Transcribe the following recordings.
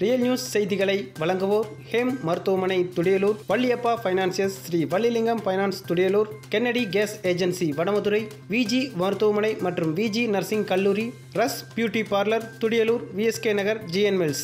real news செய்திகளை வழங்குவோர் ஹேம் மருத்துவமனை Thudiyalur Valliappa financiers Sri Vallilingam finance Thudiyalur Kennedy gas agency Vadamadurai Viji மருத்துவமனை மற்றும் விஜி நர்சிங் கல்லூரி ரஸ் beauty parlour Thudiyalur VSK Nagar GN mills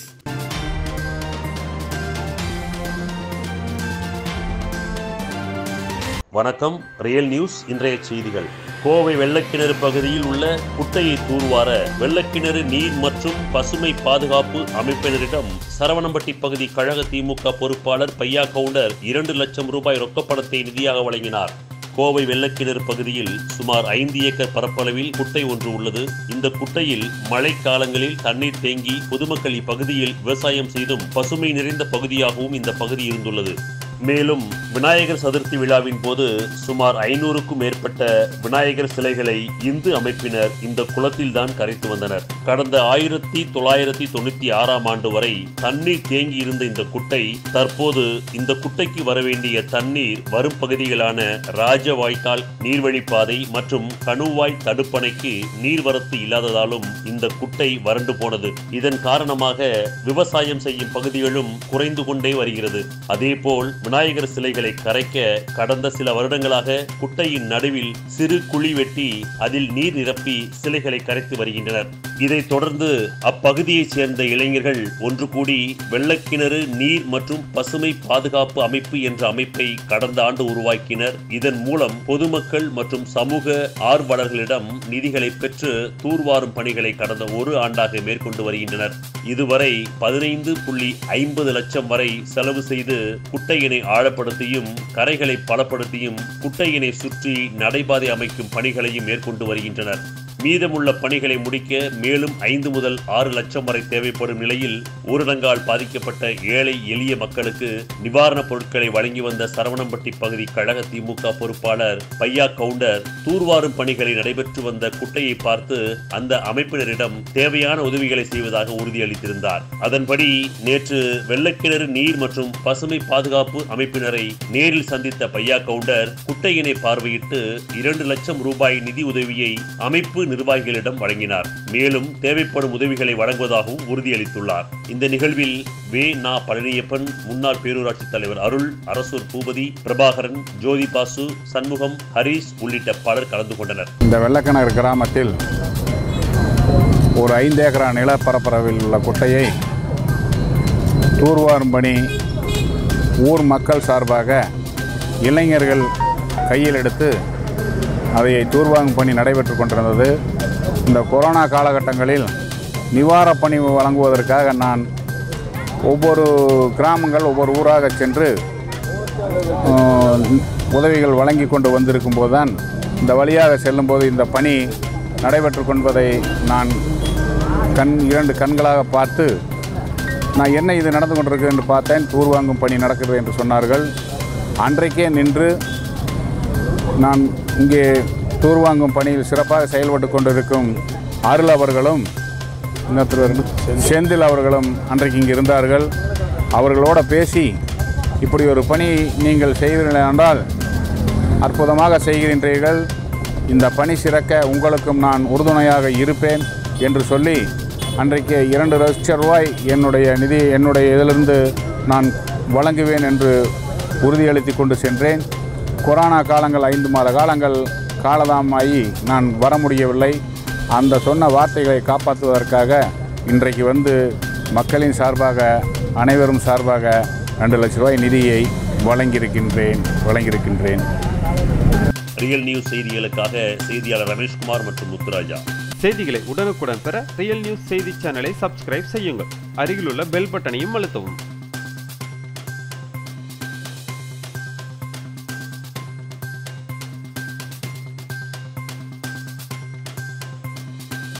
வணக்கம் ரியல் நியூஸ் இன்றைய செய்திகள் கோவை வெள்ளக்கிணறு பகுதியில் உள்ள குட்டையை தூர்வார வெள்ளக்கிணறு நீர் மற்றும் பசுமை பாதுகாப்பு அமைப்பினரிடம் சரவணம்பட்டி பகுதி கழக திமுக பொறுப்பாளர் பையா கவுண்டர் இரண்டு லட்சம் ரூபாய் ரொக்கப்பணத்தை நிதியாக வழங்கினார் கோவை வெள்ளக்கிணறு பகுதியில் சுமார் ஐந்து ஏக்கர் பரப்பளவில் குட்டை ஒன்று உள்ளது இந்த குட்டையில் மழை காலங்களில் தண்ணீர் தேங்கி பொதுமக்கள் இப்பகுதியில் விவசாயம் செய்தும் பசுமை நிறைந்த பகுதியாகவும் இந்த பகுதி இருந்துள்ளது மேலும் விநாயகர் சதுர்த்தி விழாவின் போது சுமார் ஐநூறுக்கும் மேற்பட்ட விநாயகர் சிலைகளை இந்து அமைப்பினர் இந்த குளத்தில் தான் கரைத்து வந்தனர் கடந்த ஆயிரத்தி தொள்ளாயிரத்தி தொண்ணூத்தி ஆறாம் ஆண்டு வரை தண்ணீர் தேங்கி இருந்த இந்த குட்டை தற்போது இந்த குட்டைக்கு வரவேண்டிய தண்ணீர் வரும் பகுதிகளான ராஜவாய்க்கால் நீர்வழிப்பாதை மற்றும் கணுவாய் தடுப்பணைக்கு நீர்வரத்து இல்லாததாலும் இந்த குட்டை வறண்டு போனது இதன் காரணமாக விவசாயம் செய்யும் பகுதிகளும் குறைந்து கொண்டே வருகிறது அதேபோல் விநாயகர் சிலைகளை கரைக்க கடந்த சில வருடங்களாக குட்டையின் நடுவில் சிறு குழி வெட்டி அதில் நீர் நிரப்பி சிலைகளை கரைத்து வருகின்றனர் இதைத் தொடர்ந்து அப்பகுதியைச் சேர்ந்த இளைஞர்கள் ஒன்று கூடி வெள்ளக்கிணறு நீர் மற்றும் பசுமை பாதுகாப்பு அமைப்பு என்ற அமைப்பை கடந்த ஆண்டு உருவாக்கினர் இதன் மூலம் பொதுமக்கள் மற்றும் சமூக ஆர்வலர்களிடம் நிதிகளை பெற்று தூர்வாரும் பணிகளை கடந்த ஒரு ஆண்டாக மேற்கொண்டு வருகின்றனர் இதுவரை பதினைந்து புள்ளி ஐம்பது லட்சம் வரை செலவு செய்து குட்டையினை ஆழப்படுத்தியும் கரைகளை பலப்படுத்தியும் குட்டையினை சுற்றி நடைபாதை அமைக்கும் பணிகளையும் மேற்கொண்டு வருகின்றனர் மீதமுள்ள பணிகளை முடிக்க மேலும் ஐந்து முதல் ஆறு லட்சம் வரை தேவைப்படும் நிலையில் ஊரடங்கால் பாதிக்கப்பட்ட ஏழை எளிய மக்களுக்கு நிவாரணப் பொருட்களை வழங்கி வந்த சரவணம்பட்டி பகுதி கழக திமுக பொறுப்பாளர் பையா கவுண்டர் தூர்வாரும் பணிகளை நடைபெற்று வந்த குட்டையை பார்த்து அந்த அமைப்பினரிடம் தேவையான உதவிகளை செய்வதாக உறுதியளித்திருந்தார் அதன்படி நேற்று வெள்ளக்கிணறு நீர் மற்றும் பசுமை பாதுகாப்பு அமைப்பினரை நேரில் சந்தித்த பையா கவுண்டர் குட்டையினை பார்வையிட்டு இரண்டு லட்சம் ரூபாய் நிதி உதவியை அமைப்பு நிர்வாகிகளிடம் வழங்கினார் மேலும் தேவைப்படும் உதவிகளை வழங்குவதாகவும் உறுதியளித்துள்ளார் இந்த நிகழ்வில் வே நா பழனியப்பன் முன்னாள் பேரூராட்சி தலைவர் அருள் அரசூர் பூபதி பிரபாகரன் ஜோதி பாசு சண்முகம் ஹரீஷ் உள்ளிட்ட பலர் கலந்து கொண்டனர் இந்த வெள்ளக்கிணறு கிராமத்தில் ஒரு ஐந்து ஏக்கரா நிலப்பரப்பளவில் உள்ள குட்டையை தூர்வாரும் பணி ஊர் மக்கள் சார்பாக இளைஞர்கள் கையில் எடுத்து அதை தூர்வாரும் பணி நடைபெற்று கொண்டிருந்தது இந்த கொரோனா காலகட்டங்களில் நிவாரணப் பணி வழங்குவதற்காக நான் ஒவ்வொரு கிராமங்கள் ஒவ்வொரு ஊராக சென்று ஆஹ், உதவிகள் வழங்கி கொண்டு வந்திருக்கும் போதுதான் இந்த வழியாக செல்லும்போது இந்த பணி நடைபெற்று கொள்வதை நான் கண் இரண்டு கண்களாக பார்த்து நான் என்ன இது நடந்து கொண்டிருக்கு என்று பார்த்தேன் தூர் வாங்கும் பணி நடக்கிறது என்று சொன்னார்கள் அன்றைக்கே நின்று நான் இங்கே தூர் வாங்கும் பணியில் சிறப்பாக செயல்பட்டு கொண்டிருக்கும் அருள் அவர்களும் இன்னொருத்தர் செந்தில் அவர்களும் அன்றைக்கு இங்கே இருந்தார்கள் அவர்களோட பேசி இப்படி ஒரு பணி நீங்கள் செய்வீர்கள் என்றால் அற்புதமாக செய்கின்றீர்கள் இந்த பணி சிறக்க உங்களுக்கும் நான் உறுதுணையாக இருப்பேன் என்று சொல்லி அன்றைக்கு இரண்டு லட்சம் ரூபாய் என்னுடைய நிதி என்னுடைய இதிலிருந்து நான் வழங்குவேன் என்று உறுதியளித்து கொண்டு சென்றேன் கொரோனா காலங்கள் ஐந்து மாத காலங்கள் காலதாமாகி நான் வர முடியவில்லை அந்த சொன்ன வார்த்தைகளை காப்பாற்றுவதற்காக இன்றைக்கு வந்து மக்களின் சார்பாக அனைவரும் சார்பாக ரெண்டு லட்ச ரூபாய் நிதியை வழங்கியிருக்கின்றேன் வழங்கியிருக்கின்றேன் ரியல் நியூஸ் செய்திகளுக்காக செய்தியாளர் ரமேஷ்குமார் மற்றும் முத்துராஜா செய்திகளை உடனுக்குடன் பெற ரியல் நியூஸ் செய்தி சேனலை சப்ஸ்கிரைப் செய்யுங்கள் அருகிலுள்ள பெல் பட்டனையும் அழுத்தவும்